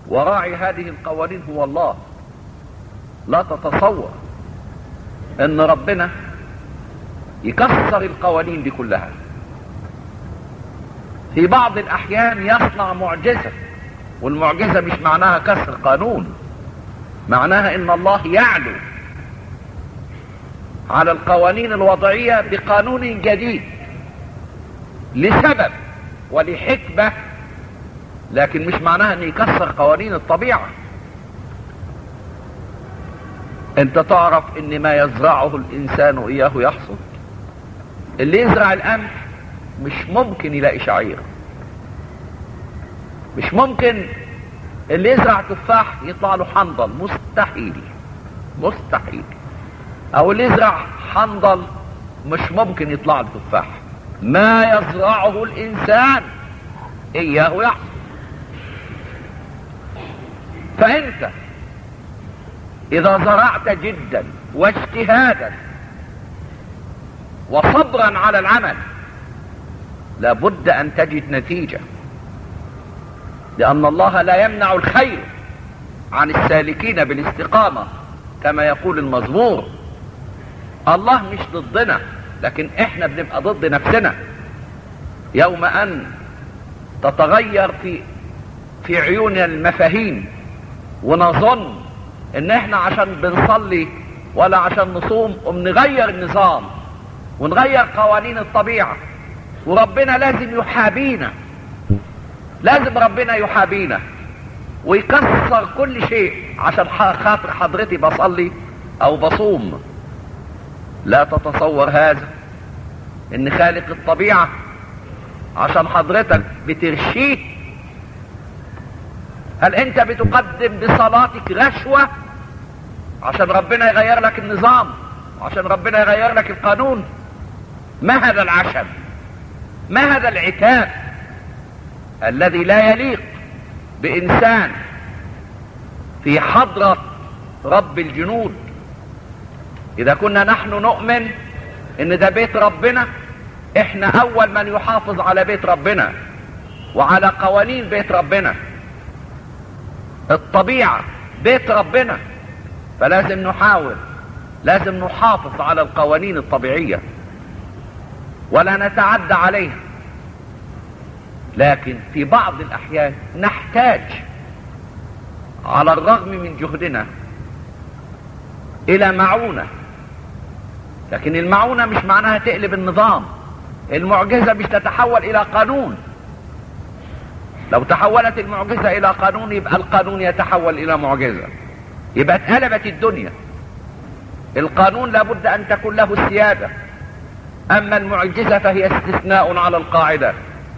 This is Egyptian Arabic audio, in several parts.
وراعي هذه القوانين هو الله لا تتصور ان ربنا يكسر القوانين دي كلها في بعض الاحيان يصنع معجزة والمعجزة مش معناها كسر قانون معناها ان الله يعلو على القوانين الوضعية بقانون جديد لسبب ولحكمة لكن مش معناها ان يكسر قوانين الطبيعة انت تعرف ان ما يزرعه الانسان اياه يحصد اللي يزرع القمح مش ممكن يلاقي شعير مش ممكن اللي يزرع تفاح يطلع له حنظل مستحيل مستحيل او اللي يزرع حنظل مش ممكن يطلع له تفاح ما يزرعه الانسان اياه يحصد فانت اذا زرعت جدا واجتهادا وصبرا على العمل لابد ان تجد نتيجة لان الله لا يمنع الخير عن السالكين بالاستقامة كما يقول المزمور الله مش ضدنا لكن احنا بنبقى ضد نفسنا يوم ان تتغير في في عيوننا المفاهيم ونظن ان احنا عشان بنصلي ولا عشان نصوم وبنغير النظام ونغير قوانين الطبيعة وربنا لازم يحابينا لازم ربنا يحابينا ويكسر كل شيء عشان خاطر حضرتي بصلي او بصوم لا تتصور هذا ان خالق الطبيعة عشان حضرتك بترشيه هل انت بتقدم بصلاتك رشوة عشان ربنا يغير لك النظام عشان ربنا يغير لك القانون ما هذا العشم ما هذا العتاب الذي لا يليق بانسان في حضرة رب الجنود اذا كنا نحن نؤمن ان ده بيت ربنا احنا اول من يحافظ على بيت ربنا وعلى قوانين بيت ربنا الطبيعة بيت ربنا فلازم نحاول لازم نحافظ على القوانين الطبيعية ولا نتعدى عليها لكن في بعض الاحيان نحتاج على الرغم من جهدنا الى معونة لكن المعونة مش معناها تقلب النظام المعجزة مش تتحول الى قانون لو تحولت المعجزة الى قانون يبقى القانون يتحول الى معجزة يبقى اتقلبت الدنيا القانون لابد ان تكون له السيادة اما المعجزة فهي استثناء على القاعدة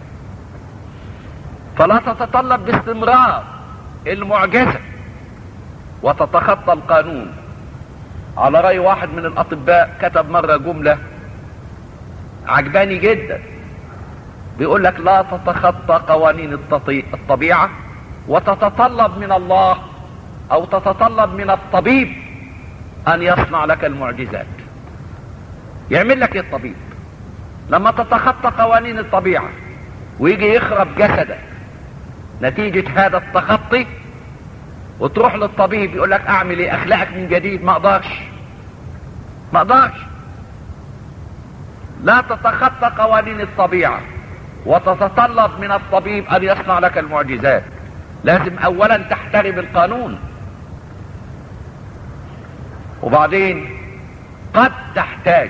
فلا تتطلب باستمرار المعجزة وتتخطى القانون على رأي واحد من الاطباء كتب مرة جملة عجباني جدا بيقول لك لا تتخطى قوانين الطبيعة وتتطلب من الله او تتطلب من الطبيب ان يصنع لك المعجزات يعمل لك ايه الطبيب لما تتخطى قوانين الطبيعة ويجي يخرب جسدك نتيجة هذا التخطي وتروح للطبيب يقول لك اعمل ايه اخلقك من جديد ما اقدرش ما اقدرش لا تتخطى قوانين الطبيعة وتتطلب من الطبيب ان يصنع لك المعجزات لازم اولا تحترم القانون وبعدين قد تحتاج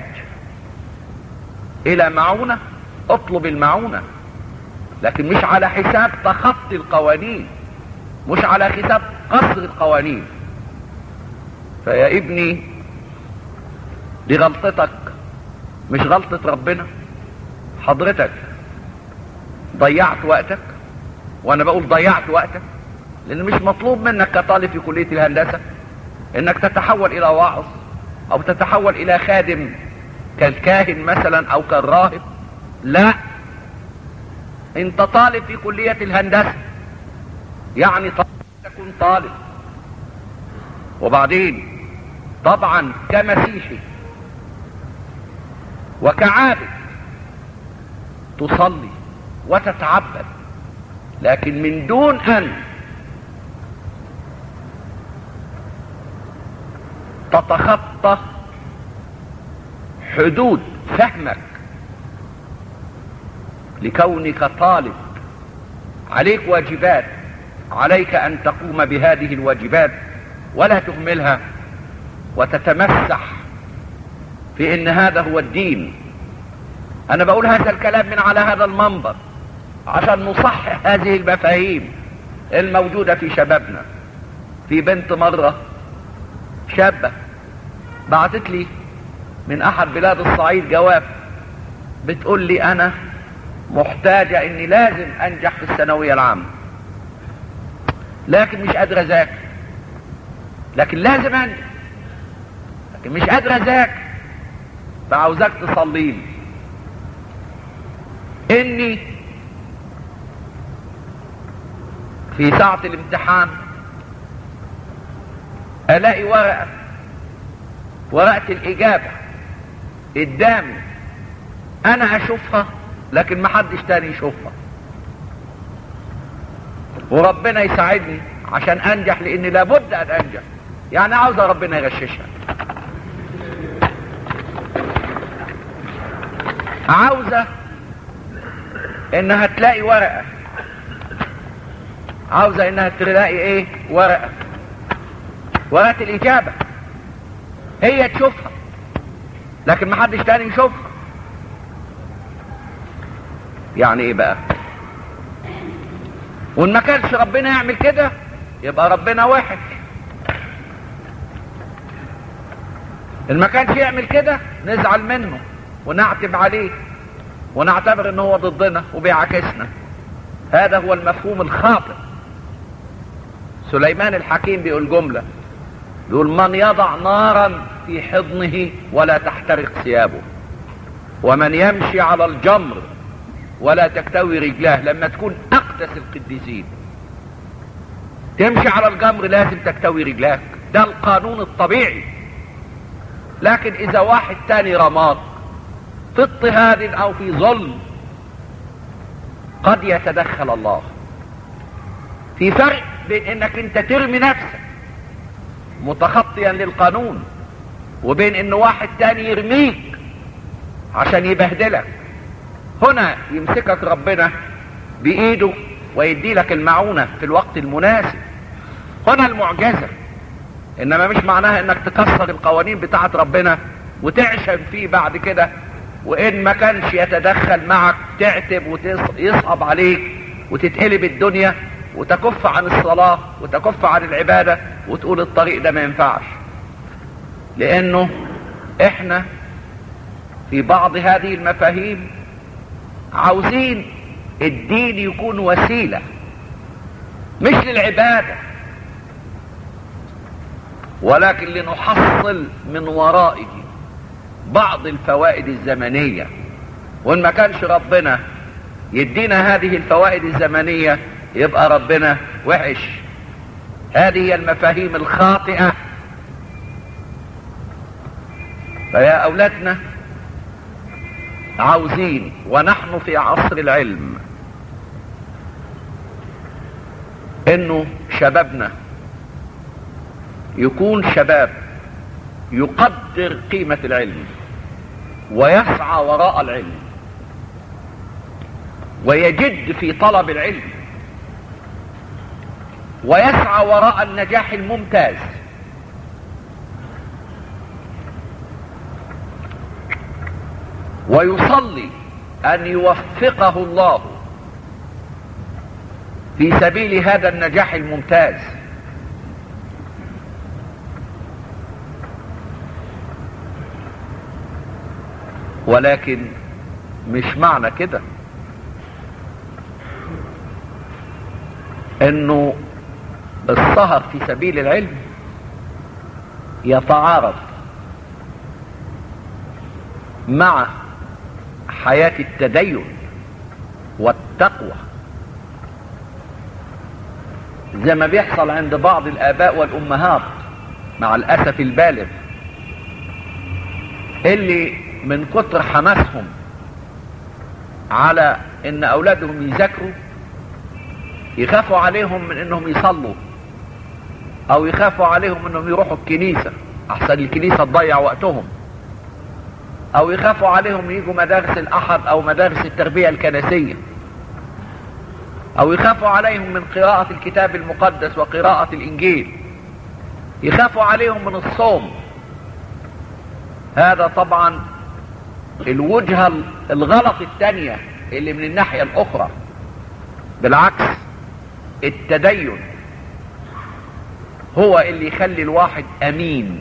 الى معونة اطلب المعونة لكن مش على حساب تخطي القوانين مش على حساب قصر القوانين فيا ابني دي غلطتك مش غلطة ربنا حضرتك ضيعت وقتك وانا بقول ضيعت وقتك لان مش مطلوب منك كطالب في كلية الهندسة انك تتحول الى واعظ او تتحول الى خادم كالكاهن مثلا او كالراهب لا انت طالب في كلية الهندسة يعني طالب تكون طالب وبعدين طبعا كمسيحي وكعابد تصلي وتتعبد لكن من دون ان تتخطى حدود فهمك لكونك طالب عليك واجبات عليك ان تقوم بهذه الواجبات ولا تهملها وتتمسح في ان هذا هو الدين انا بقول هذا الكلام من على هذا المنبر عشان نصحح هذه المفاهيم الموجودة في شبابنا في بنت مرة شابة بعتت لي من احد بلاد الصعيد جواب بتقول لي انا محتاجة اني لازم انجح في الثانوية العامة لكن مش قادرة اذاكر لكن لازم انجح لكن مش قادرة اذاكر فعاوزاك تصلي لي اني في ساعة الامتحان الاقي ورقة ورقة الاجابة قدامي انا اشوفها لكن محدش تاني يشوفها وربنا يساعدني عشان انجح لاني لابد ان انجح يعني عاوزة ربنا يغششها عاوزة انها تلاقي ورقة عاوزة انها تلاقي ايه ورقة ورقة الاجابة هي تشوفها لكن محدش تاني يشوفها يعني ايه بقى وان ما كانش ربنا يعمل كده يبقى ربنا واحد ان ما كانش يعمل كده نزعل منه ونعتب عليه ونعتبر ان هو ضدنا وبيعاكسنا هذا هو المفهوم الخاطئ سليمان الحكيم بيقول جملة بيقول من يضع نارا في حضنه ولا تحترق ثيابه ومن يمشي على الجمر ولا تكتوي رجلاه لما تكون اقدس القديسين تمشي على الجمر لازم تكتوي رجلاك ده القانون الطبيعي لكن اذا واحد تاني رماك في اضطهاد او في ظلم قد يتدخل الله في فرق بين انك انت ترمي نفسك متخطيا للقانون وبين ان واحد تاني يرميك عشان يبهدلك هنا يمسكك ربنا بايده ويدي لك المعونة في الوقت المناسب هنا المعجزة انما مش معناها انك تكسر القوانين بتاعت ربنا وتعشم فيه بعد كده وان ما كانش يتدخل معك تعتب ويصعب عليك وتتقلب الدنيا وتكف عن الصلاة وتكف عن العبادة وتقول الطريق ده ما ينفعش لانه احنا في بعض هذه المفاهيم عاوزين الدين يكون وسيلة مش للعبادة ولكن لنحصل من ورائه بعض الفوائد الزمنية وان ما كانش ربنا يدينا هذه الفوائد الزمنية يبقى ربنا وحش هذه هي المفاهيم الخاطئة فيا اولادنا عاوزين ونحن في عصر العلم انه شبابنا يكون شباب يقدر قيمة العلم ويسعى وراء العلم ويجد في طلب العلم ويسعى وراء النجاح الممتاز ويصلي ان يوفقه الله في سبيل هذا النجاح الممتاز ولكن مش معنى كده انه السهر في سبيل العلم يتعارض مع حياة التدين والتقوى زي ما بيحصل عند بعض الآباء والأمهات مع الأسف البالغ اللي من كتر حماسهم على ان اولادهم يذاكروا يخافوا عليهم من انهم يصلوا او يخافوا عليهم انهم يروحوا الكنيسة احسن الكنيسة تضيع وقتهم او يخافوا عليهم يجوا مدارس الاحد او مدارس التربية الكنسية او يخافوا عليهم من قراءة الكتاب المقدس وقراءة الانجيل يخافوا عليهم من الصوم هذا طبعا الوجهة الغلط الثانية اللي من الناحية الاخرى بالعكس التدين هو اللي يخلي الواحد امين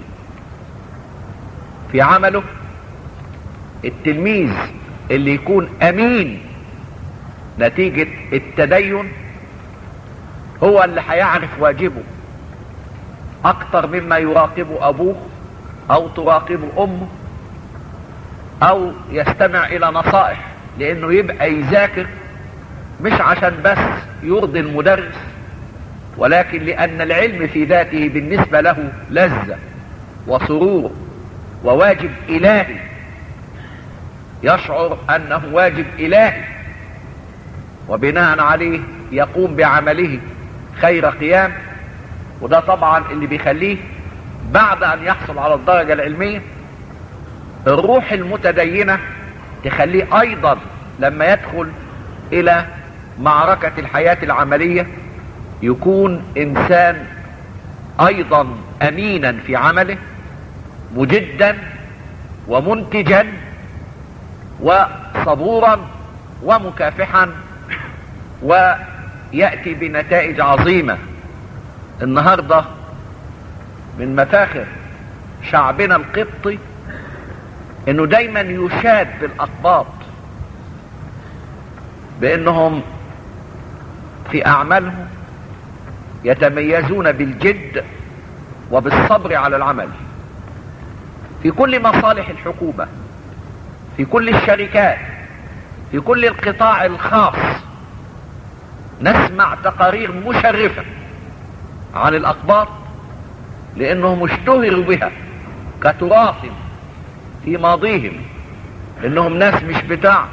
في عمله التلميذ اللي يكون امين نتيجة التدين هو اللي هيعرف واجبه اكتر مما يراقبه ابوه او تراقبه امه او يستمع الى نصائح لانه يبقى يذاكر مش عشان بس يرضي المدرس ولكن لان العلم في ذاته بالنسبة له لذة وسرور وواجب الهي يشعر انه واجب الهي وبناء عليه يقوم بعمله خير قيام وده طبعا اللي بيخليه بعد ان يحصل على الدرجة العلمية الروح المتدينة تخليه ايضا لما يدخل الى معركة الحياة العملية يكون انسان ايضا امينا في عمله مجدا ومنتجا وصبورا ومكافحا ويأتي بنتائج عظيمة النهاردة من مفاخر شعبنا القبطي انه دايما يشاد بالاقباط بانهم في اعمالهم يتميزون بالجد وبالصبر على العمل في كل مصالح الحكومة في كل الشركات في كل القطاع الخاص نسمع تقارير مشرفة عن الأقباط لأنهم اشتهروا بها كتراث في ماضيهم إنهم ناس مش بتاع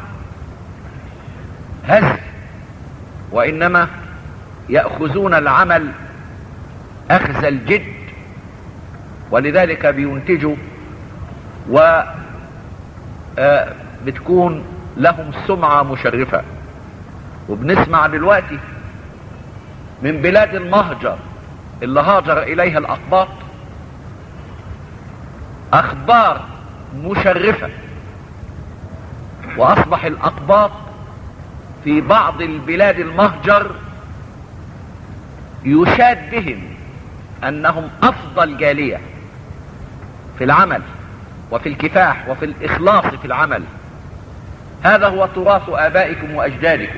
هز وإنما يأخذون العمل أخذ الجد ولذلك بينتجوا و بتكون لهم سمعة مشرفة وبنسمع دلوقتي من بلاد المهجر اللي هاجر اليها الاقباط اخبار مشرفة واصبح الاقباط في بعض البلاد المهجر يشاد بهم انهم افضل جالية في العمل وفي الكفاح وفي الاخلاص في العمل هذا هو تراث ابائكم واجدادكم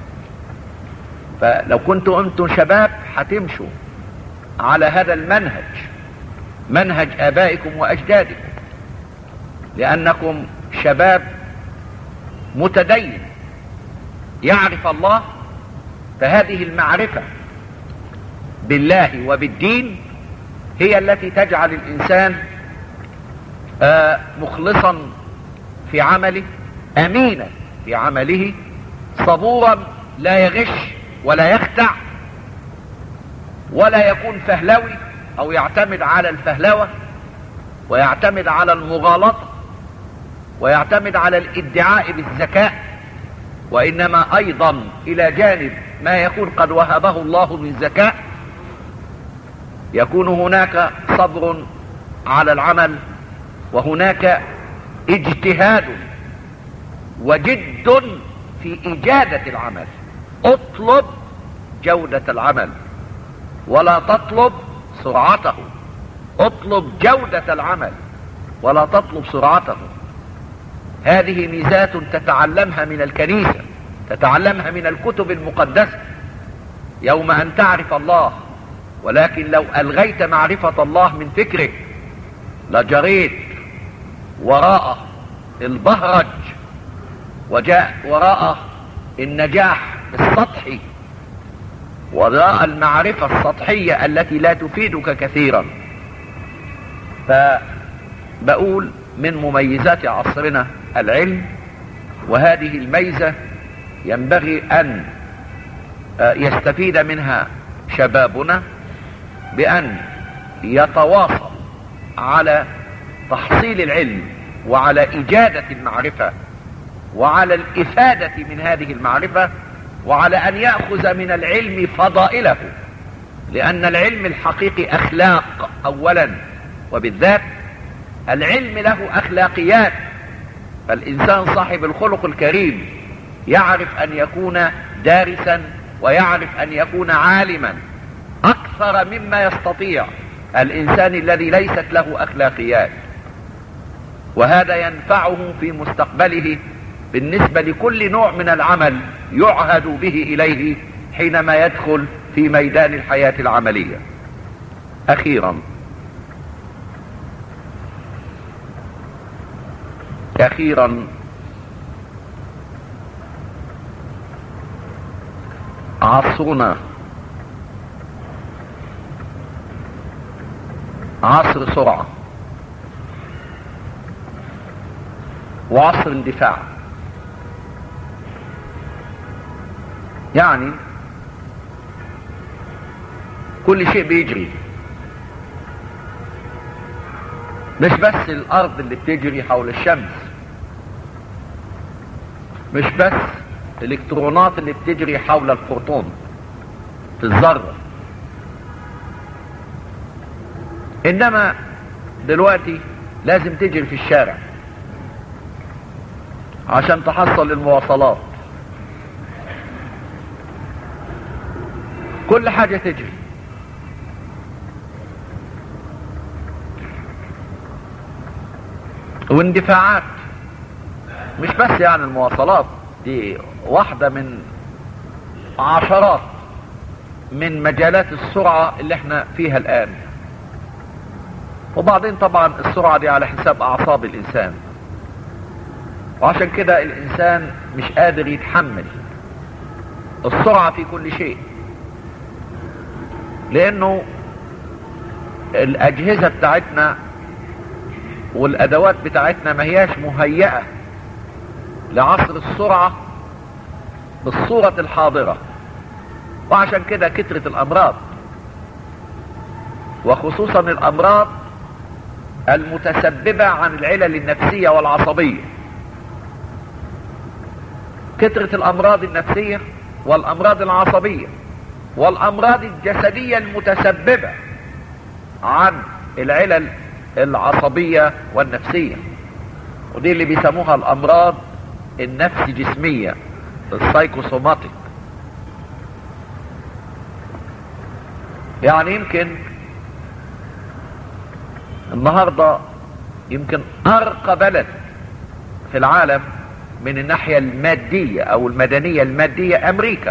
فلو كنتم انتم شباب هتمشوا على هذا المنهج منهج ابائكم واجدادكم لانكم شباب متدين يعرف الله فهذه المعرفة بالله وبالدين هي التي تجعل الانسان آه مخلصا في عمله امينا في عمله صبورا لا يغش ولا يخدع ولا يكون فهلوي او يعتمد على الفهلوة ويعتمد على المغالطة ويعتمد على الادعاء بالذكاء وانما ايضا الى جانب ما يكون قد وهبه الله من ذكاء يكون هناك صبر على العمل وهناك اجتهاد وجد في اجادة العمل اطلب جودة العمل ولا تطلب سرعته اطلب جودة العمل ولا تطلب سرعته هذه ميزات تتعلمها من الكنيسة تتعلمها من الكتب المقدسة يوم ان تعرف الله ولكن لو الغيت معرفة الله من فكرك لجريت وراء البهرج وجاء وراء النجاح السطحي وراء المعرفة السطحية التي لا تفيدك كثيرا فبقول من مميزات عصرنا العلم وهذه الميزة ينبغي ان يستفيد منها شبابنا بان يتواصل على تحصيل العلم وعلى إجادة المعرفة وعلى الإفادة من هذه المعرفة وعلى أن يأخذ من العلم فضائله لأن العلم الحقيقي أخلاق أولا وبالذات العلم له أخلاقيات فالإنسان صاحب الخلق الكريم يعرف أن يكون دارسا ويعرف أن يكون عالما أكثر مما يستطيع الإنسان الذي ليست له أخلاقيات وهذا ينفعه في مستقبله بالنسبة لكل نوع من العمل يعهد به إليه حينما يدخل في ميدان الحياة العملية أخيرا أخيرا عصرنا عصر سرعة وعصر اندفاع يعني كل شيء بيجري مش بس الارض اللي بتجري حول الشمس مش بس الالكترونات اللي بتجري حول البروتون في الذرة انما دلوقتي لازم تجري في الشارع عشان تحصل المواصلات كل حاجة تجري واندفاعات مش بس يعني المواصلات دي واحدة من عشرات من مجالات السرعة اللي احنا فيها الآن وبعدين طبعا السرعة دي على حساب أعصاب الإنسان وعشان كده الإنسان مش قادر يتحمل السرعة في كل شيء لأنه الأجهزة بتاعتنا والأدوات بتاعتنا ما هياش مهيئة لعصر السرعة بالصورة الحاضرة وعشان كده كترة الأمراض وخصوصا الأمراض المتسببة عن العلل النفسية والعصبية كترة الأمراض النفسية والأمراض العصبية والأمراض الجسدية المتسببة عن العلل العصبية والنفسية ودي اللي بيسموها الأمراض النفس جسمية السايكوسوماتيك يعني يمكن النهاردة يمكن أرقى بلد في العالم من الناحية المادية أو المدنية المادية أمريكا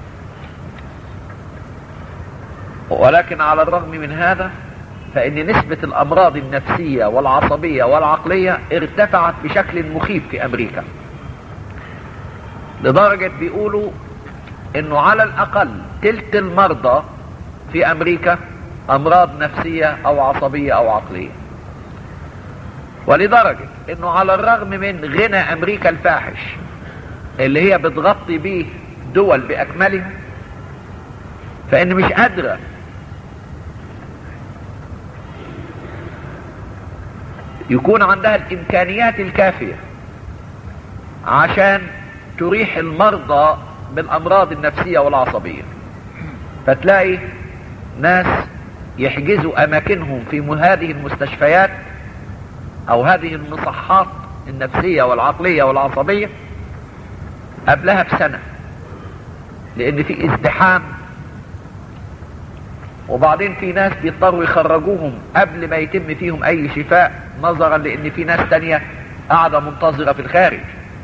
ولكن على الرغم من هذا فإن نسبة الأمراض النفسية والعصبية والعقلية ارتفعت بشكل مخيف في أمريكا لدرجة بيقولوا إنه على الأقل تلت المرضى في أمريكا أمراض نفسية أو عصبية أو عقلية ولدرجة إنه على الرغم من غنى أمريكا الفاحش اللي هي بتغطي به دول بأكملها فإن مش قادرة يكون عندها الامكانيات الكافية عشان تريح المرضى بالامراض النفسية والعصبية فتلاقي ناس يحجزوا اماكنهم في هذه المستشفيات او هذه المصحات النفسية والعقلية والعصبية قبلها بسنة لان في ازدحام وبعدين في ناس بيضطروا يخرجوهم قبل ما يتم فيهم اي شفاء نظرا لان في ناس تانية قاعدة منتظرة في الخارج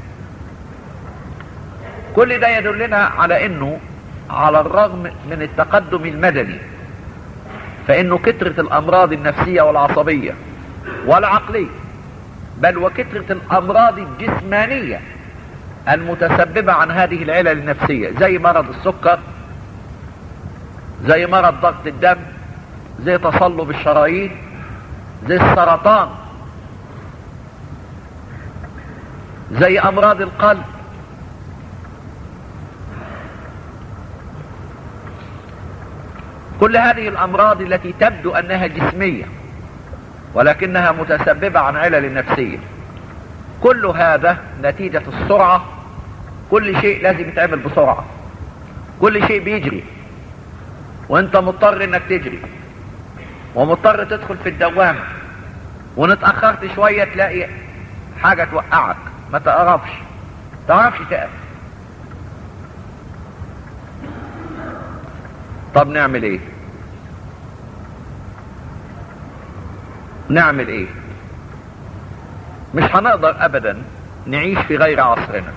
كل ده يدلنا على انه على الرغم من التقدم المدني فانه كترة الامراض النفسية والعصبية والعقلية بل وكترة الامراض الجسمانية المتسببة عن هذه العلل النفسية زي مرض السكر زي مرض ضغط الدم زي تصلب الشرايين زي السرطان زي امراض القلب كل هذه الامراض التي تبدو انها جسمية ولكنها متسببة عن علل نفسية كل هذا نتيجة السرعة كل شيء لازم يتعمل بسرعة كل شيء بيجري وانت مضطر انك تجري ومضطر تدخل في الدوامة ونتأخرت شوية تلاقي حاجة توقعك ما تعرفش تعرفش تقف طب نعمل ايه نعمل ايه مش هنقدر ابدا نعيش في غير عصرنا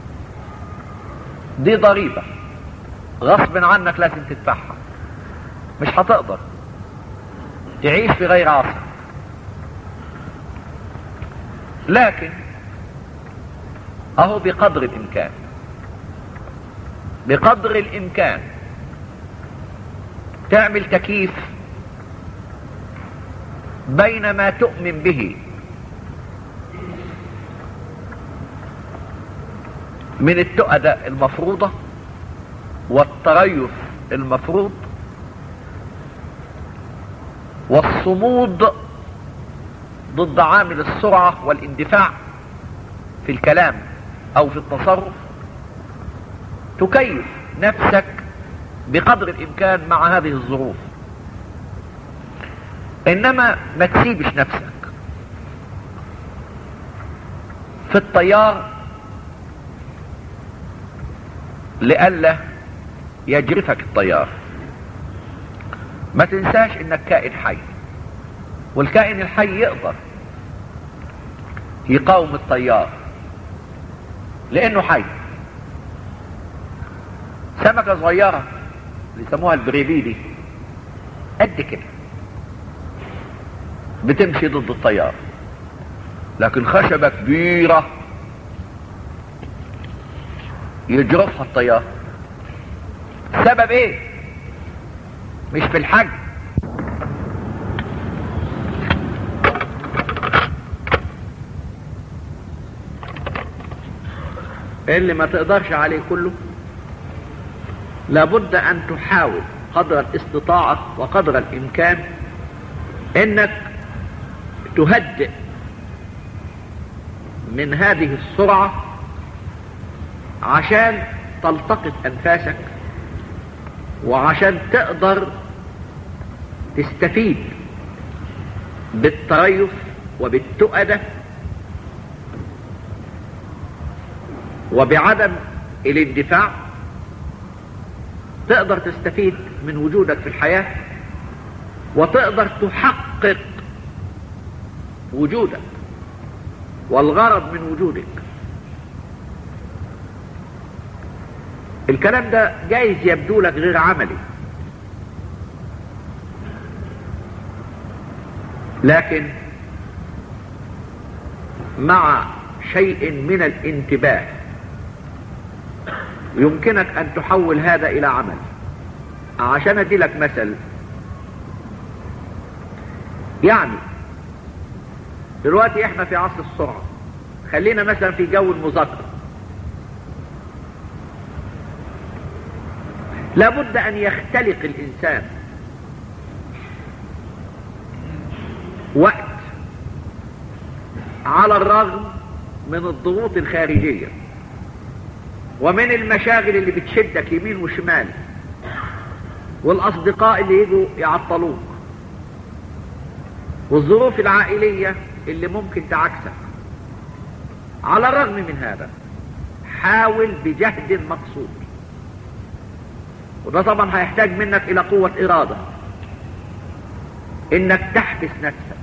دي ضريبة غصب عنك لازم تدفعها مش هتقدر تعيش في غير عصر لكن اهو بقدر الامكان بقدر الامكان تعمل تكييف بين ما تؤمن به من التؤدة المفروضة والتريث المفروض والصمود ضد عامل السرعة والاندفاع في الكلام او في التصرف تكيف نفسك بقدر الامكان مع هذه الظروف انما ما تسيبش نفسك في الطيار لئلا يجرفك الطيار ما تنساش انك كائن حي والكائن الحي يقدر يقاوم الطيار لانه حي سمكة صغيرة اللي يسموها البريبيدي قد كده بتمشي ضد الطيار لكن خشبة كبيرة يجرفها الطيار السبب ايه مش في الحجم اللي ما تقدرش عليه كله لابد ان تحاول قدر الاستطاعة وقدر الامكان انك تهدئ من هذه السرعة عشان تلتقط انفاسك وعشان تقدر تستفيد بالتريث وبالتؤدة وبعدم الاندفاع تقدر تستفيد من وجودك في الحياة وتقدر تحقق وجودك والغرض من وجودك الكلام ده جايز يبدو لك غير عملي لكن مع شيء من الانتباه يمكنك ان تحول هذا الى عمل عشان ادي لك مثل يعني دلوقتي احنا في عصر السرعة خلينا مثلا في جو المذاكرة لابد ان يختلق الانسان وقت على الرغم من الضغوط الخارجية ومن المشاغل اللي بتشدك يمين وشمال والاصدقاء اللي يجوا يعطلوك والظروف العائلية اللي ممكن تعكسك على الرغم من هذا حاول بجهد مقصود وده طبعا هيحتاج منك الى قوة ارادة انك تحبس نفسك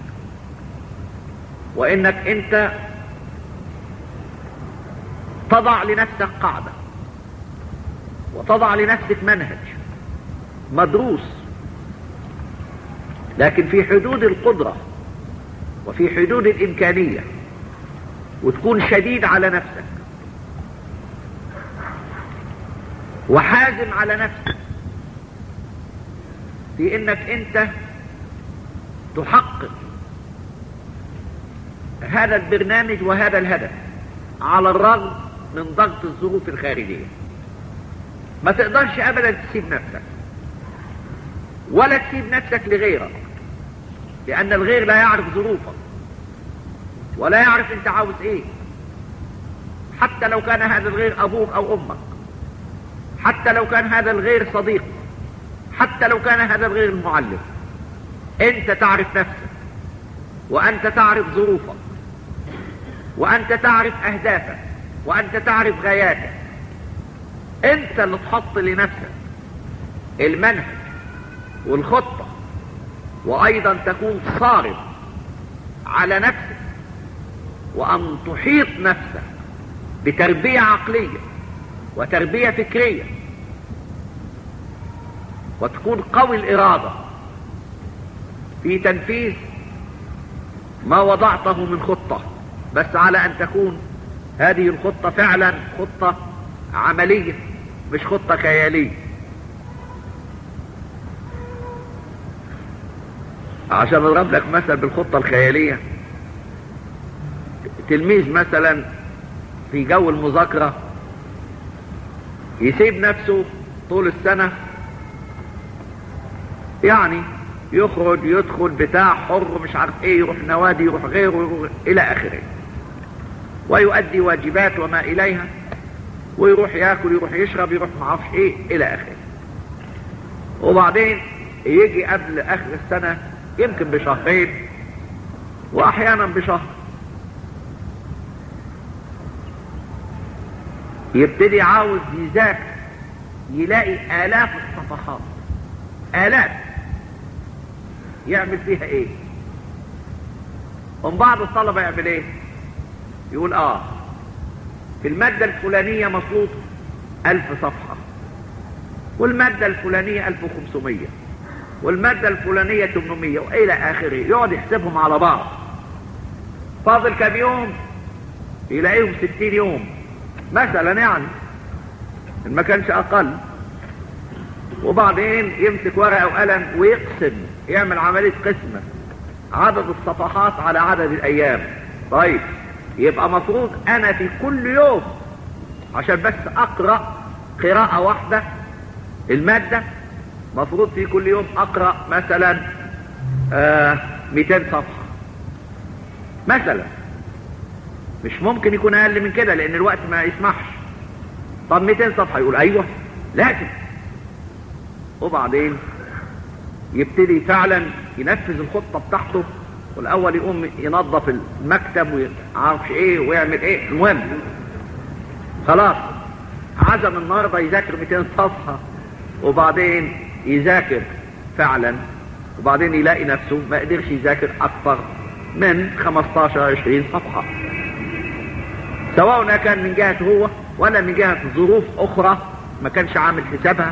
وانك انت تضع لنفسك قاعدة وتضع لنفسك منهج مدروس لكن في حدود القدرة وفي حدود الإمكانية وتكون شديد على نفسك وحازم على نفسك في انك انت تحقق هذا البرنامج وهذا الهدف على الرغم من ضغط الظروف الخارجية ما تقدرش ابدا تسيب نفسك ولا تسيب نفسك لغيرك لان الغير لا يعرف ظروفك ولا يعرف انت عاوز ايه حتى لو كان هذا الغير ابوك او امك حتى لو كان هذا الغير صديق حتى لو كان هذا الغير المعلم انت تعرف نفسك وانت تعرف ظروفك وانت تعرف اهدافك وانت تعرف غاياتك انت اللي تحط لنفسك المنهج والخطة وايضا تكون صارم على نفسك وان تحيط نفسك بتربية عقلية وتربية فكرية وتكون قوي الارادة في تنفيذ ما وضعته من خطة بس على ان تكون هذه الخطة فعلا خطة عملية مش خطة خيالية عشان اضرب لك مثل بالخطة الخيالية تلميذ مثلا في جو المذاكرة يسيب نفسه طول السنة يعني يخرج يدخل بتاع حر مش عارف ايه يروح نوادي يروح غيره يروح الى اخره ويؤدي واجبات وما اليها ويروح ياكل يروح يشرب يروح ما اعرفش ايه الى اخره وبعدين يجي قبل اخر السنة يمكن بشهرين واحيانا بشهر يبتدي عاوز يذاكر يلاقي الاف الصفحات الاف يعمل فيها ايه ومن بعض الطلبة يعمل ايه يقول اه في المادة الفلانية مفروض الف صفحة والمادة الفلانية الف وخمسمية والمادة الفلانية 800 والى اخره يقعد يحسبهم على بعض فاضل كم يوم يلاقيهم 60 يوم مثلا يعني ان ما كانش اقل وبعدين يمسك ورقة وقلم ويقسم يعمل عملية قسمة عدد الصفحات على عدد الايام طيب يبقى مفروض انا في كل يوم عشان بس اقرأ قراءة واحدة المادة مفروض في كل يوم اقرأ مثلا آه 200 صفحة مثلا مش ممكن يكون اقل من كده لان الوقت ما يسمحش طب 200 صفحة يقول ايوه لازم وبعدين يبتدي فعلا ينفذ الخطة بتاعته والاول يقوم ينظف المكتب ويعرفش ايه ويعمل ايه المهم خلاص عزم النهاردة يذاكر 200 صفحة وبعدين يذاكر فعلا وبعدين يلاقي نفسه ما قدرش يذاكر اكثر من 15 20 صفحة سواء كان من جهة هو ولا من جهة ظروف اخرى ما كانش عامل حسابها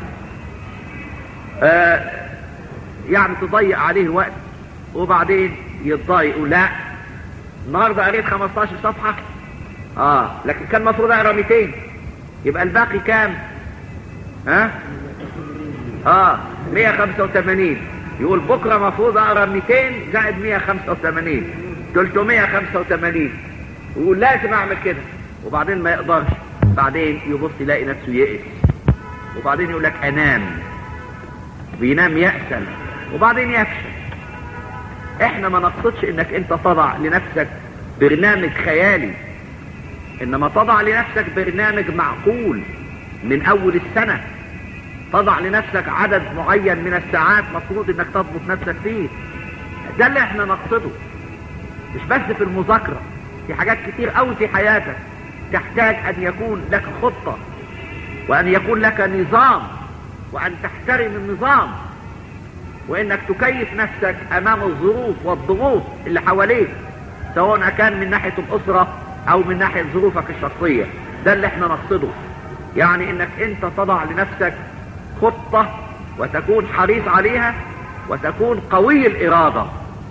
آه يعني تضيع عليه وقت وبعدين يتضايق لا النهارده قريت 15 صفحة اه لكن كان المفروض اقرا 200 يبقى الباقي كام ها اه 185 يقول بكرة مفروض اقرا 200 زائد 185 385 ويقول لازم اعمل كده وبعدين ما يقدرش بعدين يبص يلاقي نفسه يئس وبعدين يقول لك انام بينام يأسا وبعدين يفشل احنا ما نقصدش انك انت تضع لنفسك برنامج خيالي انما تضع لنفسك برنامج معقول من اول السنة تضع لنفسك عدد معين من الساعات مفروض انك تضبط نفسك فيه ده اللي احنا نقصده مش بس في المذاكرة في حاجات كتير قوي في حياتك تحتاج ان يكون لك خطة وان يكون لك نظام وان تحترم النظام وانك تكيف نفسك امام الظروف والضغوط اللي حواليك سواء كان من ناحية الاسرة او من ناحية ظروفك الشخصية ده اللي احنا نقصده يعني انك انت تضع لنفسك خطة وتكون حريص عليها وتكون قوي الارادة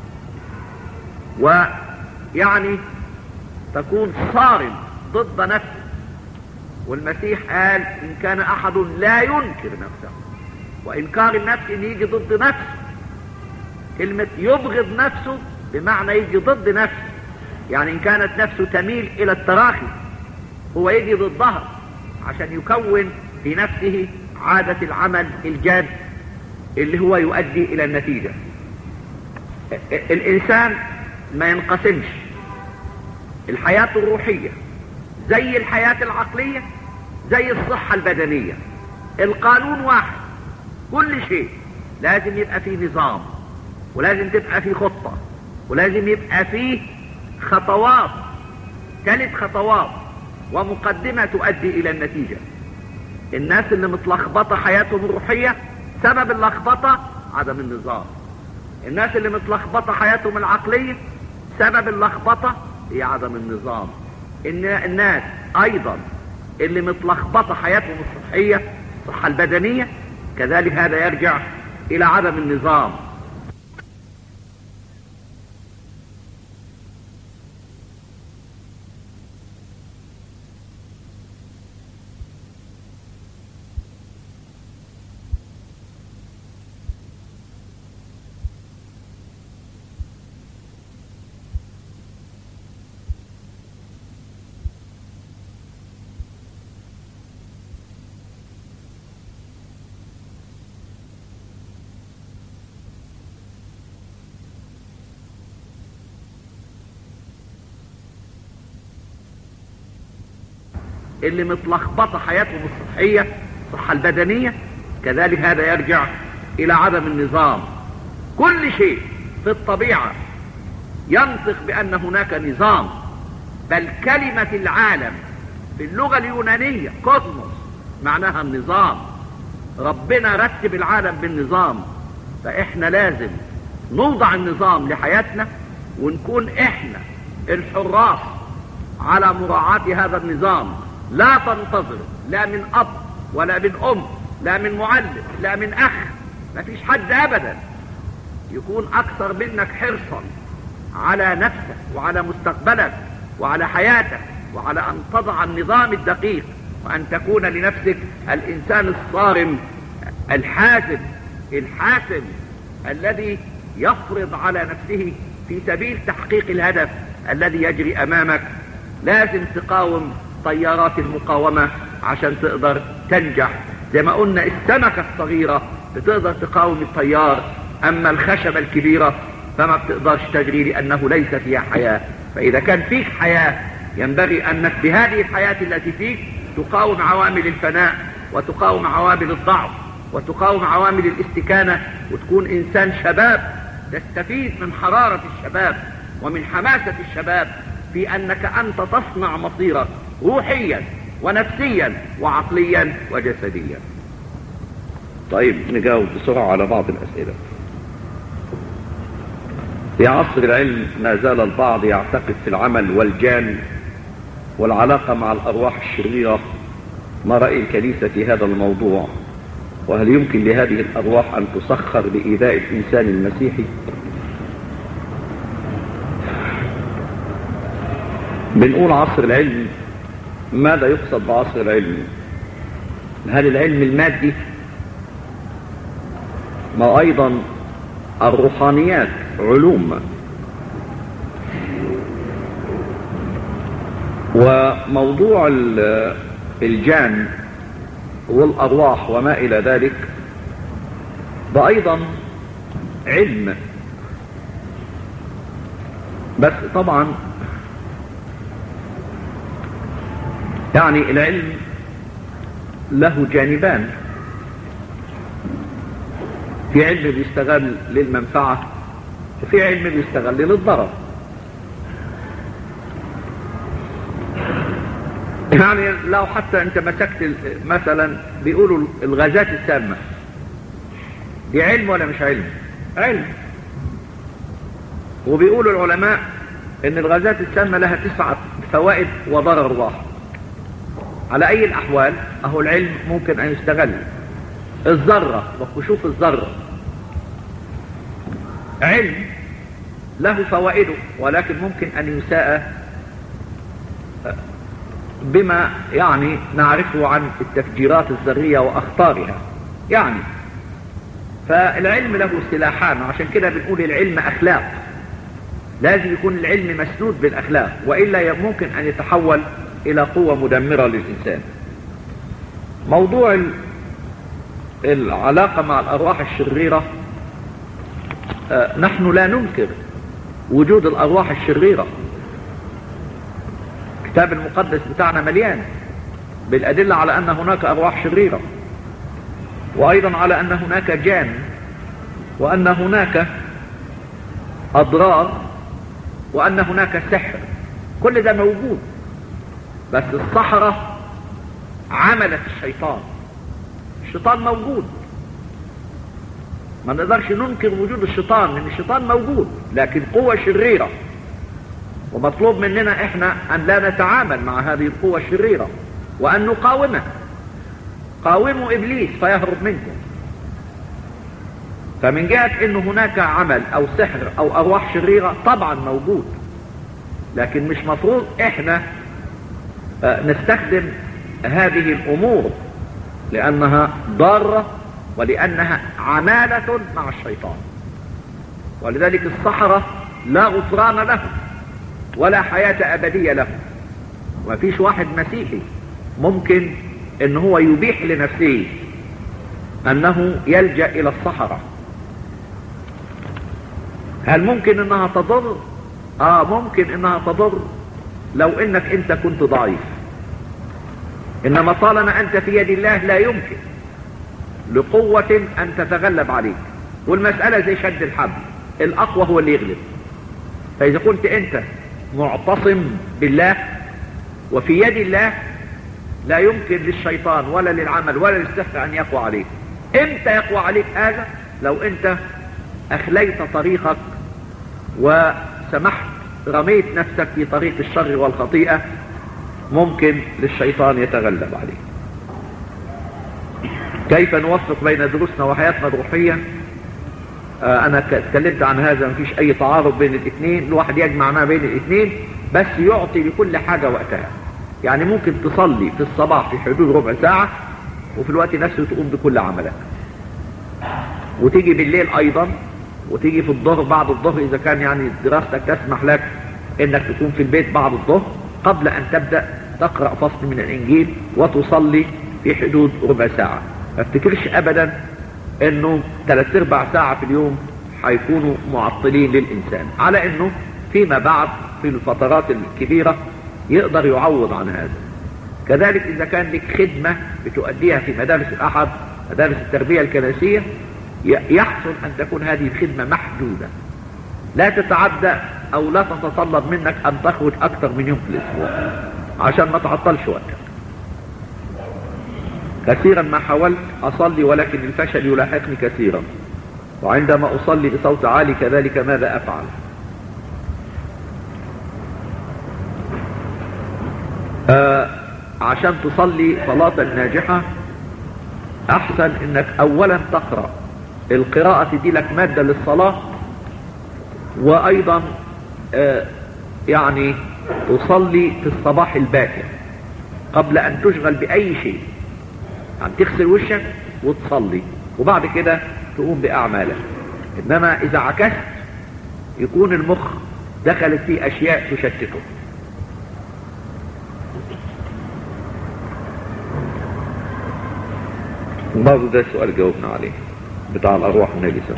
ويعني تكون صارم ضد نفسك والمسيح قال ان كان احد لا ينكر نفسه وانكار النفس ان يجي ضد نفسه كلمة يبغض نفسه بمعنى يجي ضد نفسه يعني ان كانت نفسه تميل الى التراخي هو يجي ضدها عشان يكون في نفسه عادة العمل الجاد اللي هو يؤدي الى النتيجة الانسان ما ينقسمش الحياة الروحية زي الحياة العقلية زي الصحة البدنية القانون واحد كل شيء لازم يبقى فيه نظام ولازم تبقى فيه خطة ولازم يبقى فيه خطوات ثلاث خطوات ومقدمة تؤدي الى النتيجة الناس اللي متلخبطة حياتهم الروحية سبب اللخبطة عدم النظام الناس اللي متلخبطة حياتهم العقلية سبب اللخبطة هي عدم النظام إن الناس ايضا اللي متلخبطة حياتهم الصحية الصحة البدنية كذلك هذا يرجع الى عدم النظام اللي متلخبطة حياتهم الصحية الصحة البدنية كذلك هذا يرجع الى عدم النظام كل شيء في الطبيعة ينطق بان هناك نظام بل كلمة العالم في اللغة اليونانية كوزموس معناها النظام ربنا رتب العالم بالنظام فاحنا لازم نوضع النظام لحياتنا ونكون احنا الحراس على مراعاة هذا النظام لا تنتظر لا من اب ولا من ام لا من معلم لا من اخ ما فيش حد ابدا يكون اكثر منك حرصا على نفسك وعلى مستقبلك وعلى حياتك وعلى ان تضع النظام الدقيق وان تكون لنفسك الانسان الصارم الحازم الحاسم الذي يفرض على نفسه في سبيل تحقيق الهدف الذي يجري امامك لازم تقاوم طيارات المقاومة عشان تقدر تنجح زي ما قلنا السمكة الصغيرة بتقدر تقاوم الطيار اما الخشبة الكبيرة فما بتقدرش تجري لانه ليس فيها حياة فاذا كان فيك حياة ينبغي انك بهذه الحياة التي فيك تقاوم عوامل الفناء وتقاوم عوامل الضعف وتقاوم عوامل الاستكانة وتكون انسان شباب تستفيد من حرارة الشباب ومن حماسة الشباب في انك انت تصنع مصيرك روحيا ونفسيا وعقليا وجسديا طيب نجاوب بسرعة على بعض الأسئلة في عصر العلم ما زال البعض يعتقد في العمل والجان والعلاقة مع الأرواح الشريرة ما رأي الكنيسة في هذا الموضوع وهل يمكن لهذه الأرواح أن تسخر لإيذاء الإنسان المسيحي بنقول عصر العلم ماذا يقصد بعصر العلم هل العلم المادي ما ايضا الروحانيات علوم وموضوع الجان والارواح وما الى ذلك ده ايضا علم بس طبعا يعني العلم له جانبان في علم بيستغل للمنفعة وفي علم بيستغل للضرر يعني لو حتى انت مسكت مثلا بيقولوا الغازات السامة دي علم ولا مش علم علم وبيقولوا العلماء ان الغازات السامة لها تسعة فوائد وضرر واحد على اي الاحوال اهو العلم ممكن ان يستغل الذرة وكشوف الذرة علم له فوائده ولكن ممكن ان يساء بما يعني نعرفه عن التفجيرات الذرية واخطارها يعني فالعلم له سلاحان وعشان كده بنقول العلم اخلاق لازم يكون العلم مسنود بالاخلاق والا ممكن ان يتحول الى قوة مدمرة للانسان موضوع العلاقة مع الارواح الشريرة آه، نحن لا ننكر وجود الارواح الشريرة الكتاب المقدس بتاعنا مليان بالادلة على ان هناك ارواح شريرة وايضا على ان هناك جان وان هناك اضرار وان هناك سحر كل ده موجود بس الصحراء عملت الشيطان الشيطان موجود ما نقدرش ننكر وجود الشيطان لان الشيطان موجود لكن قوة شريرة ومطلوب مننا احنا ان لا نتعامل مع هذه القوة الشريرة وان نقاومه قاوموا ابليس فيهرب منكم فمن جهة ان هناك عمل او سحر او ارواح شريرة طبعا موجود لكن مش مفروض احنا نستخدم هذه الامور لانها ضارة ولانها عمالة مع الشيطان ولذلك الصحراء لا غفران لهم ولا حياة ابدية لهم ما فيش واحد مسيحي ممكن ان هو يبيح لنفسه انه يلجأ الى الصحراء هل ممكن انها تضر اه ممكن انها تضر لو انك انت كنت ضعيف انما طالما انت في يد الله لا يمكن لقوة ان تتغلب عليك والمسألة زي شد الحبل الاقوى هو اللي يغلب فاذا كنت انت معتصم بالله وفي يد الله لا يمكن للشيطان ولا للعمل ولا للسحر ان يقوى عليك امتى يقوى عليك هذا لو انت اخليت طريقك وسمحت رميت نفسك في طريق الشر والخطيئة ممكن للشيطان يتغلب عليك كيف نوفق بين دروسنا وحياتنا الروحية آه انا اتكلمت عن هذا مفيش اي تعارض بين الاثنين الواحد يجمع ما بين الاثنين بس يعطي لكل حاجة وقتها يعني ممكن تصلي في الصباح في حدود ربع ساعة وفي الوقت نفسه تقوم بكل عملك وتيجي بالليل ايضا وتيجي في الظهر بعد الظهر اذا كان يعني دراستك تسمح لك انك تكون في البيت بعد الظهر قبل ان تبدأ تقرأ فصل من الانجيل وتصلي في حدود ربع ساعة ما افتكرش ابدا انه ثلاث ارباع ساعة في اليوم هيكونوا معطلين للانسان على انه فيما بعد في الفترات الكبيرة يقدر يعوض عن هذا كذلك اذا كان لك خدمة بتؤديها في مدارس الاحد مدارس التربية الكنسية يحصل ان تكون هذه الخدمة محدودة لا تتعدى او لا تتطلب منك ان تخرج اكثر من يوم في الاسبوع عشان ما تعطلش وقتك كثيرا ما حاولت اصلي ولكن الفشل يلاحقني كثيرا وعندما اصلي بصوت عالي كذلك ماذا افعل آه عشان تصلي صلاة ناجحة احسن انك اولا تقرأ القراءة تدي لك مادة للصلاة وايضا آه يعني تصلي في الصباح الباكر قبل ان تشغل باي شيء يعني تغسل وشك وتصلي وبعد كده تقوم باعمالك انما اذا عكست يكون المخ دخلت فيه اشياء تشتته برضه ده سؤال جاوبنا عليه بتاع الارواح النجسه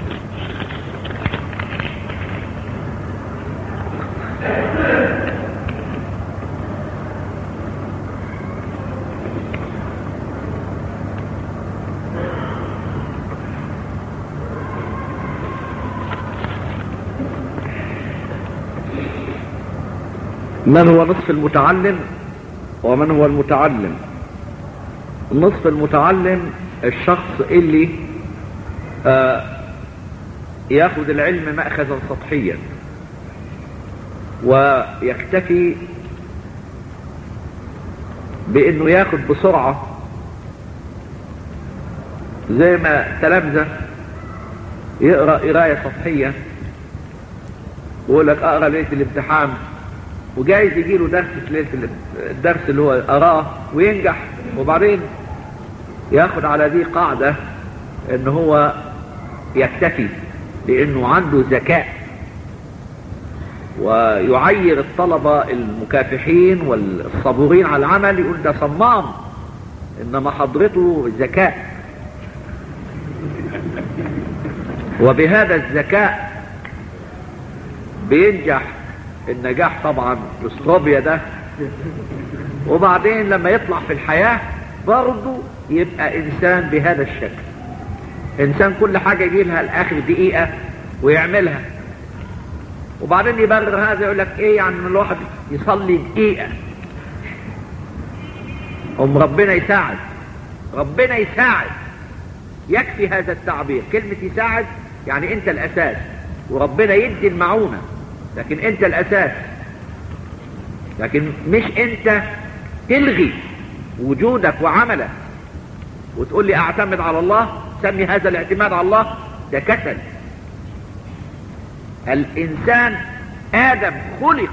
من هو نصف المتعلم ومن هو المتعلم النصف المتعلم الشخص اللي آه ياخذ العلم مأخذا سطحيا ويكتفي بانه ياخذ بسرعة زي ما تلامذة يقرأ قراية سطحية ويقول لك اقرأ ليلة الامتحان وجايز يجي له درس في ليله الدرس اللي هو قراه وينجح وبعدين ياخد على دي قاعدة ان هو يكتفي لانه عنده ذكاء ويعير الطلبة المكافحين والصبورين على العمل يقول ده صمام انما حضرته ذكاء وبهذا الذكاء بينجح النجاح طبعا الاستروبيا ده وبعدين لما يطلع في الحياة برضه يبقى انسان بهذا الشكل انسان كل حاجة يجي لها الاخر دقيقة ويعملها وبعدين يبرر هذا يقول لك ايه يعني ان الواحد يصلي دقيقة ام ربنا يساعد ربنا يساعد يكفي هذا التعبير كلمة يساعد يعني انت الاساس وربنا يدي المعونة لكن انت الاساس لكن مش انت تلغي وجودك وعملك وتقول لي اعتمد على الله سمي هذا الاعتماد على الله ده كسل الانسان ادم خلق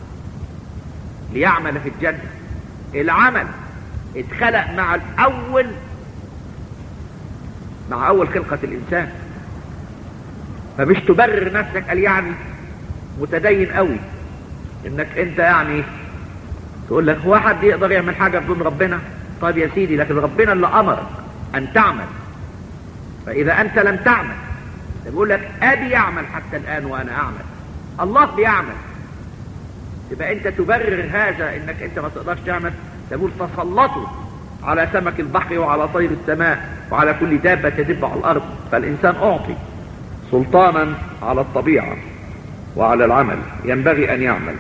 ليعمل في الجنة العمل اتخلق مع الاول مع اول خلقة الانسان فمش تبرر نفسك قال يعني متدين قوي انك انت يعني تقول لك هو حد يقدر يعمل حاجة بدون ربنا طيب يا سيدي لكن ربنا اللي امرك ان تعمل فاذا انت لم تعمل بيقول لك ابي يعمل حتى الان وانا اعمل الله بيعمل يبقى انت تبرر هذا انك انت ما تقدرش تعمل تقول تسلطوا على سمك البحر وعلى طير السماء وعلى كل دابة تدب على الارض فالانسان اعطي سلطانا على الطبيعة وعلى العمل ينبغي ان يعمل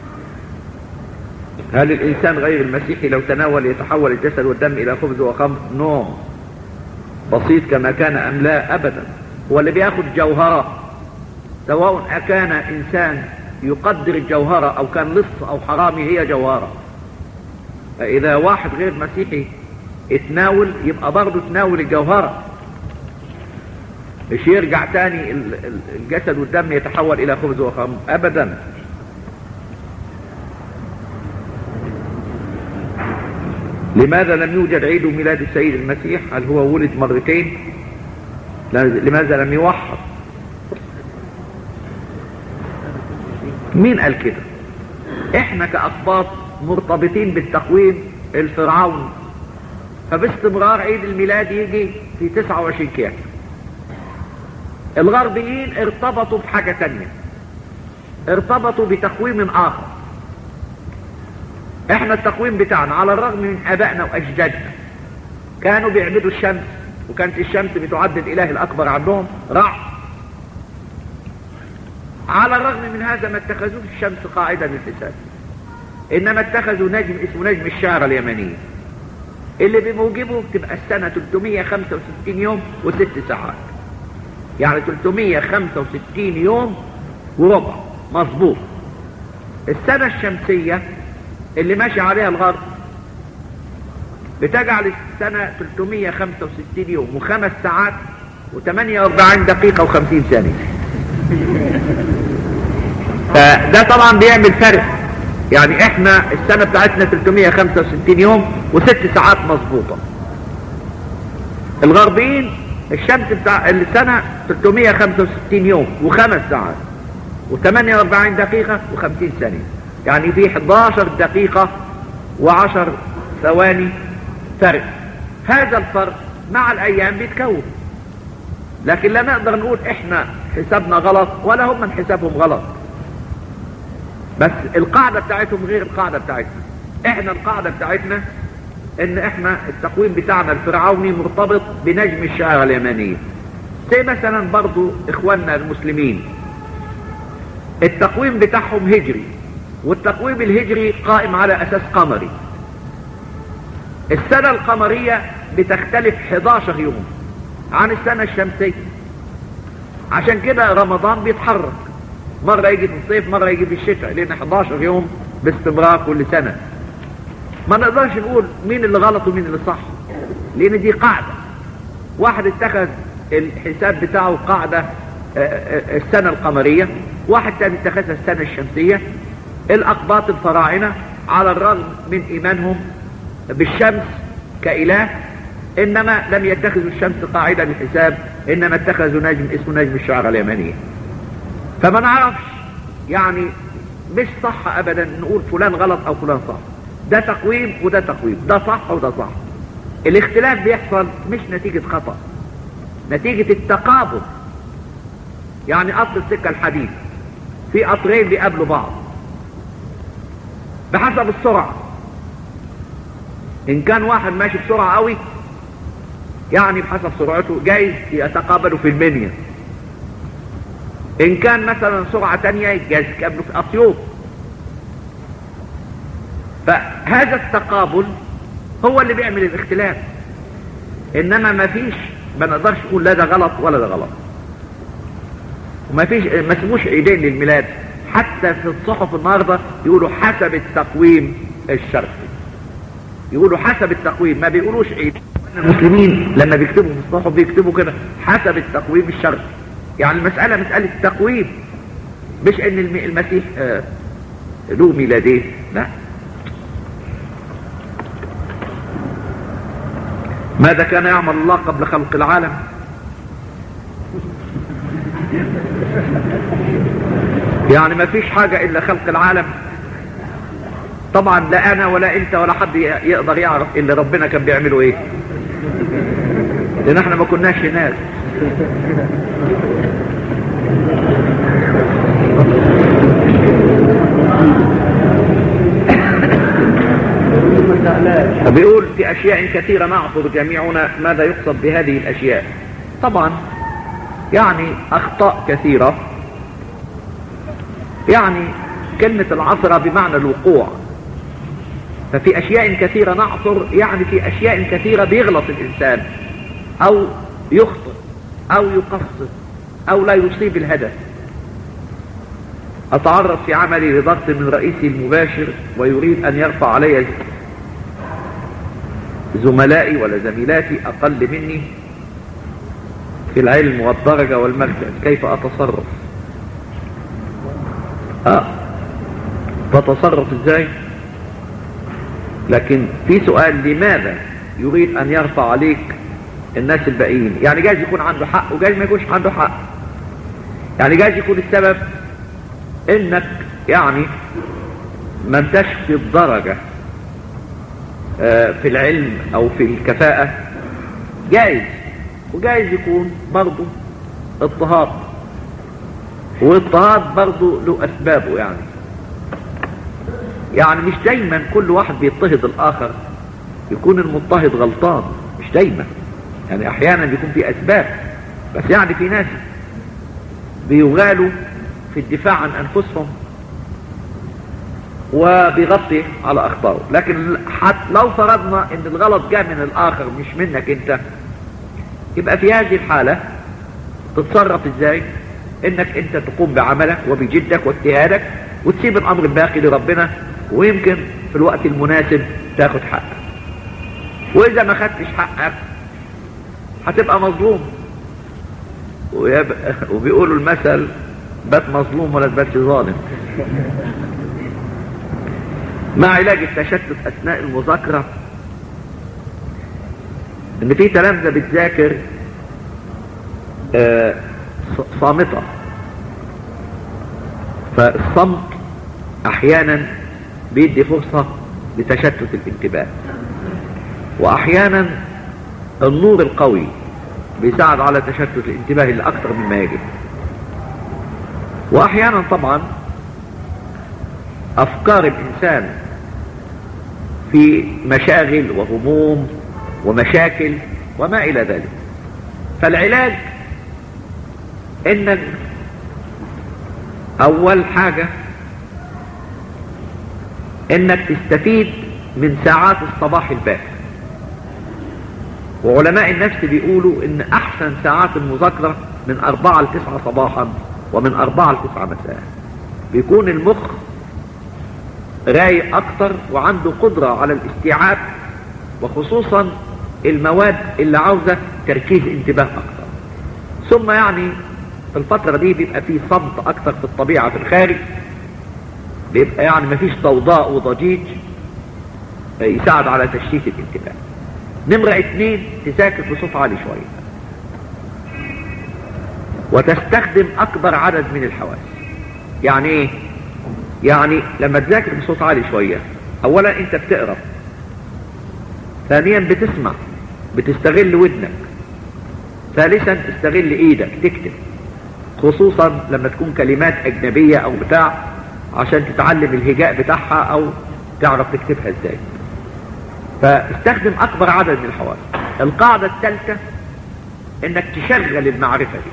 هل الانسان غير المسيحي لو تناول يتحول الجسد والدم الى خبز وخمر نوم بسيط كما كان ام لا ابدا هو اللي بياخد جوهرة سواء اكان انسان يقدر الجوهرة او كان لص او حرامي هي جوهرة فاذا واحد غير مسيحي اتناول يبقى برضه تناول الجوهرة مش يرجع تاني الجسد والدم يتحول الى خبز وخمر ابدا لماذا لم يوجد عيد ميلاد السيد المسيح هل هو ولد مرتين لماذا لم يوحد مين قال كده احنا كأقباط مرتبطين بالتقويم الفرعوني فباستمرار عيد الميلاد يجي في 29 كيان الغربيين ارتبطوا بحاجة تانية ارتبطوا بتقويم اخر احنا التقويم بتاعنا على الرغم من ابائنا واجدادنا كانوا بيعبدوا الشمس وكانت الشمس بتعد الاله الاكبر عندهم رع على الرغم من هذا ما اتخذوش الشمس قاعدة للحساب انما اتخذوا نجم اسمه نجم الشعر اليمنية اللي بموجبه تبقى السنة 365 يوم وست ساعات يعني 365 يوم وربع مظبوط السنة الشمسية اللي ماشي عليها الغرب بتجعل السنة 365 يوم وخمس ساعات و48 دقيقة و50 ثانية فده طبعا بيعمل فرق يعني احنا السنة بتاعتنا 365 يوم وست ساعات مظبوطة الغربيين الشمس بتاع السنة 365 يوم وخمس ساعات و48 دقيقة و50 ثانية يعني في 11 دقيقة و10 ثواني فرق هذا الفرق مع الايام بيتكون لكن لا نقدر نقول احنا حسابنا غلط ولا هم من حسابهم غلط بس القاعدة بتاعتهم غير القاعدة بتاعتنا احنا القاعدة بتاعتنا ان احنا التقويم بتاعنا الفرعوني مرتبط بنجم الشعر اليمنية زي مثلا برضو اخواننا المسلمين التقويم بتاعهم هجري والتقويم الهجري قائم على اساس قمري السنة القمرية بتختلف 11 يوم عن السنة الشمسية عشان كده رمضان بيتحرك مرة يجي في الصيف مرة يجي في الشتاء لان 11 يوم باستمرار كل سنة ما نقدرش نقول مين اللي غلط ومين اللي صح لان دي قاعدة واحد اتخذ الحساب بتاعه قاعدة السنة القمرية واحد تاني اتخذها السنة الشمسية الاقباط الفراعنة على الرغم من ايمانهم بالشمس كإله إنما لم يتخذوا الشمس قاعدة للحساب إنما اتخذوا نجم اسمه نجم الشعر اليمنية فما نعرفش يعني مش صح أبدا نقول فلان غلط أو فلان صح ده تقويم وده تقويم ده صح وده صح الاختلاف بيحصل مش نتيجة خطأ نتيجة التقابل يعني أصل السكة الحديد في قطرين بيقابلوا بعض بحسب السرعة ان كان واحد ماشي بسرعة قوي يعني بحسب سرعته جايز يتقابلوا في المنيا ان كان مثلا سرعة تانية جايز يتقابلوا في اسيوط فهذا التقابل هو اللي بيعمل الاختلاف انما ما فيش ما نقدرش نقول لا ده غلط ولا ده غلط وما فيش ما اسموش عيدين للميلاد حتى في الصحف النهارده يقولوا حسب التقويم الشرقي يقولوا حسب التقويم ما بيقولوش عيد المسلمين لما بيكتبوا في الصحف بيكتبوا كده حسب التقويم الشرقي يعني المسألة مسألة تقويم مش ان الم- المسيح آه، له ميلادين لا ماذا كان يعمل الله قبل خلق العالم يعني ما فيش حاجة الا خلق العالم طبعا لا انا ولا انت ولا حد ي- يقدر يعرف اللي ربنا كان بيعمله ايه لان احنا ما كناش هناك فبيقول في اشياء كثيرة نعصر جميعنا ماذا يقصد بهذه الاشياء طبعا يعني اخطاء كثيرة يعني كلمة العصرة بمعنى الوقوع ففي اشياء كثيرة نعصر يعني في اشياء كثيرة بيغلط الانسان او يخطئ او يقصر او لا يصيب الهدف اتعرض في عملي لضغط من رئيسي المباشر ويريد ان يرفع علي زملائي ولا زميلاتي اقل مني في العلم والدرجة والمركز كيف اتصرف اه تتصرف ازاي لكن في سؤال لماذا يريد ان يرفع عليك الناس الباقيين يعني جايز يكون عنده حق وجايز ما يكونش عنده حق يعني جايز يكون السبب انك يعني ما انتش في الدرجة آه، في العلم او في الكفاءة جايز وجايز يكون برضه اضطهاد واضطهاد برضه له اسبابه يعني يعني مش دايما كل واحد بيضطهد الاخر يكون المضطهد غلطان مش دايما يعني احيانا بيكون في اسباب بس يعني في ناس بيغالوا في الدفاع عن انفسهم وبيغطي على اخطائه لكن حتى لو فرضنا ان الغلط جاء من الاخر مش منك انت يبقى في هذه الحالة تتصرف ازاي انك انت تقوم بعملك وبجدك واجتهادك وتسيب الامر الباقي لربنا ويمكن في الوقت المناسب تاخد حقك واذا ما خدتش حقك هتبقى مظلوم ويبقى وبيقولوا المثل بات مظلوم ولا تباتش ظالم مع علاج التشتت اثناء المذاكره ان في تلامذه بتذاكر آه، ص- صامته فالصمت احيانا بيدي فرصه لتشتت الانتباه واحيانا النور القوي بيساعد على تشتت الانتباه لاكثر مما يجب واحيانا طبعا افكار الانسان في مشاغل وهموم ومشاكل وما الى ذلك فالعلاج انك اول حاجة انك تستفيد من ساعات الصباح الباكر وعلماء النفس بيقولوا ان احسن ساعات المذاكرة من اربعة لتسعة صباحا ومن اربعة لتسعة مساء بيكون المخ رايق اكتر وعنده قدرة على الاستيعاب وخصوصا المواد اللي عاوزة تركيز انتباه اكتر ثم يعني في الفترة دي بيبقى فيه صمت اكتر في الطبيعة في الخارج بيبقى يعني مفيش ضوضاء وضجيج يساعد على تشتيت الانتباه نمرة اتنين تذاكر بصوت عالي شوية وتستخدم اكبر عدد من الحواس يعني ايه يعني لما تذاكر بصوت عالي شوية اولا انت بتقرأ ثانيا بتسمع بتستغل ودنك ثالثا تستغل ايدك تكتب خصوصا لما تكون كلمات اجنبية او بتاع عشان تتعلم الهجاء بتاعها او تعرف تكتبها ازاي فاستخدم اكبر عدد من الحواس القاعدة الثالثة انك تشغل المعرفة دي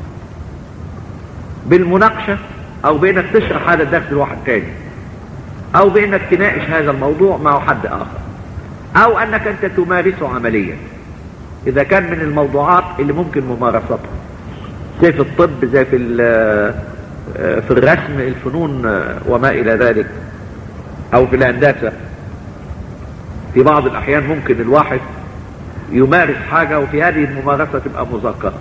بالمناقشة او بانك تشرح هذا الدرس لواحد تاني او بانك تناقش هذا الموضوع مع حد اخر او انك انت تمارسه عمليا اذا كان من الموضوعات اللي ممكن ممارستها زي في الطب زي في في الرسم الفنون وما الى ذلك او في الهندسة في بعض الاحيان ممكن الواحد يمارس حاجة وفي هذه الممارسة تبقى مذكرة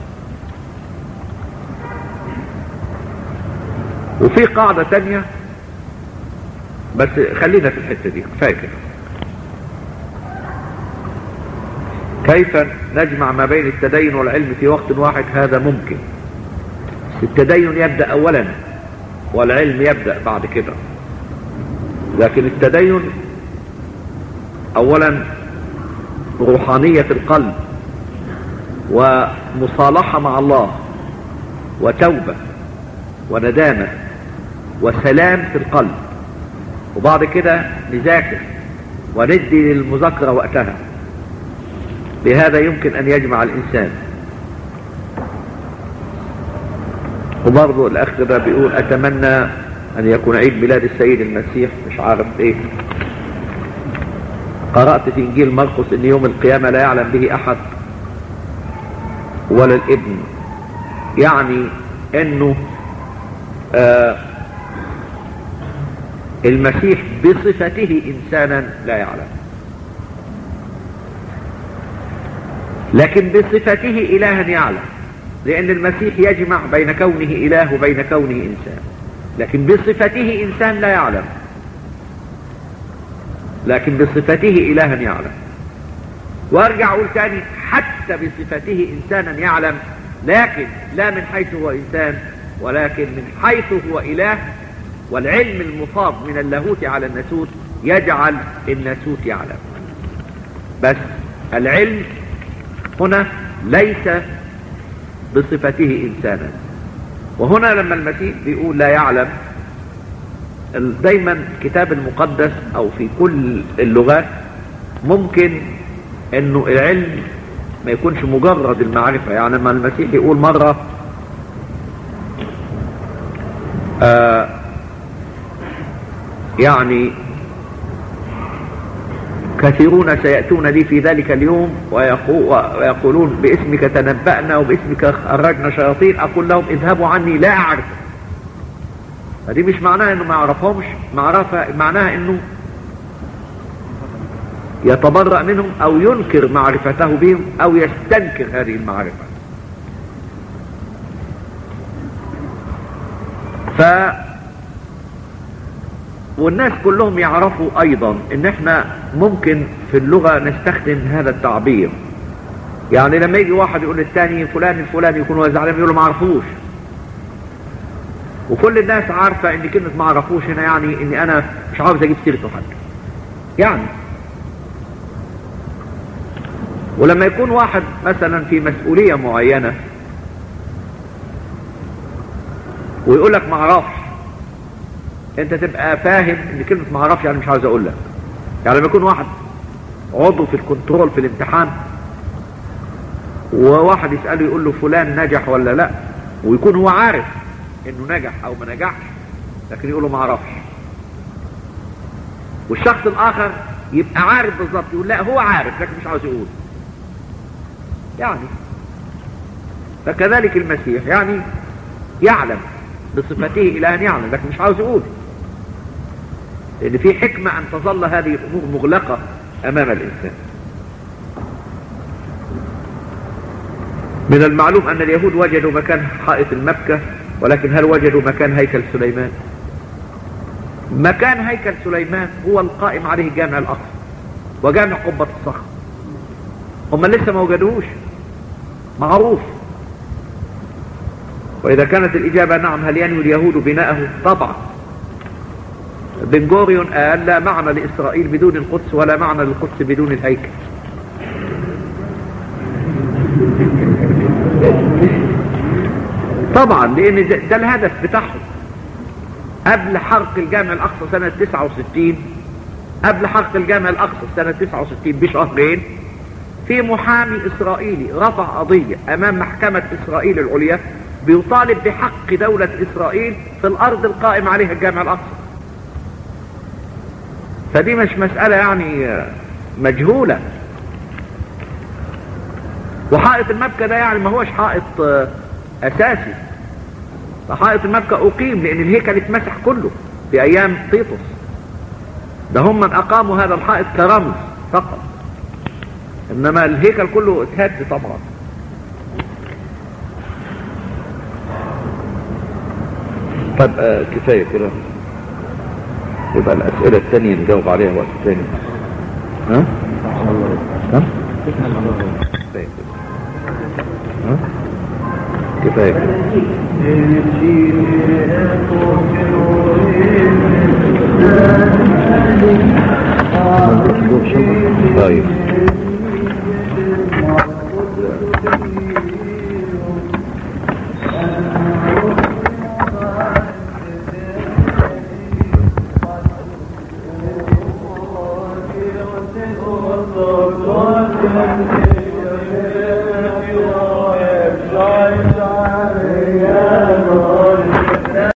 وفي قاعدة تانية بس خلينا في الحتة دي فاكر كيف نجمع ما بين التدين والعلم في وقت واحد هذا ممكن التدين يبدأ اولا والعلم يبدأ بعد كده لكن التدين اولا روحانية القلب ومصالحة مع الله وتوبة وندامة وسلام في القلب وبعد كده نذاكر وندي للمذاكرة وقتها بهذا يمكن ان يجمع الانسان وبرضه الاخ ده بيقول اتمنى ان يكون عيد ميلاد السيد المسيح مش عارف ايه قرأت في انجيل مرقس ان يوم القيامة لا يعلم به احد ولا الابن يعني انه آه المسيح بصفته انسانا لا يعلم لكن بصفته الها يعلم لان المسيح يجمع بين كونه اله وبين كونه انسان لكن بصفته انسان لا يعلم لكن بصفته الها يعلم وارجع اقول تاني حتى بصفته انسانا يعلم لكن لا من حيث هو انسان ولكن من حيث هو اله والعلم المفاض من اللاهوت على الناسوت يجعل الناسوت يعلم بس العلم هنا ليس بصفته انسانا وهنا لما المسيح بيقول لا يعلم دايما الكتاب المقدس او في كل اللغات ممكن انه العلم ما يكونش مجرد المعرفة يعني لما المسيح يقول مرة آه يعني كثيرون سيأتون لي في ذلك اليوم ويقولون باسمك تنبأنا وباسمك خرجنا شياطين أقول لهم اذهبوا عني لا أعرف فدي مش معناها انه ما يعرفهمش معرفة معناها انه يتبرأ منهم او ينكر معرفته بهم او يستنكر هذه المعرفة ف والناس كلهم يعرفوا ايضا ان احنا ممكن في اللغة نستخدم هذا التعبير يعني لما يجي واحد يقول للتاني فلان الفلاني يكون هو زعلان يقول له ما عرفوش وكل الناس عارفة ان كلمة ما عرفوش هنا يعني اني انا مش عاوز اجيب سيرته حتى يعني ولما يكون واحد مثلا في مسؤولية معينة ويقول لك ما اعرفش انت تبقى فاهم ان كلمة ما اعرفش يعني مش عاوز اقول لك يعني لما يكون واحد عضو في الكنترول في الامتحان وواحد يسأله يقول له فلان نجح ولا لا ويكون هو عارف انه نجح او ما نجحش لكن يقول له ما اعرفش والشخص الاخر يبقى عارف بالظبط يقول لا هو عارف لكن مش عاوز يقول يعني فكذلك المسيح يعني يعلم بصفته الى ان يعلم لكن مش عاوز يقول لان في حكمة ان تظل هذه الامور مغلقة امام الانسان من المعلوم ان اليهود وجدوا مكان حائط المكة ولكن هل وجدوا مكان هيكل سليمان مكان هيكل سليمان هو القائم عليه جامع الاقصى وجامع قبة الصخر هم لسه ما وجدوهوش معروف واذا كانت الاجابة نعم هل ينوي اليهود بناءه طبعا بن جوريون قال لا معنى لاسرائيل بدون القدس ولا معنى للقدس بدون الهيكل طبعا لان ده, ده الهدف بتاعهم قبل حرق الجامع الاقصى سنة 69 قبل حرق الجامع الاقصى سنة 69 بشهرين في محامي اسرائيلي رفع قضية امام محكمة اسرائيل العليا بيطالب بحق دولة اسرائيل في الارض القائم عليها الجامع الاقصى فدي مش مسألة يعني مجهولة وحائط المبكى ده يعني ما هوش حائط اساسي حائط المبكى اقيم لان الهيكل اتمسح كله في ايام طيطس ده هم من اقاموا هذا الحائط كرمز فقط انما الهيكل كله اتهد طبعا طيب آه كفاية كده يبقى الاسئلة الثانية نجاوب عليها وقت ثاني ها؟ ها؟ كفاية كده ها؟ كفاية كده طيب Thank you.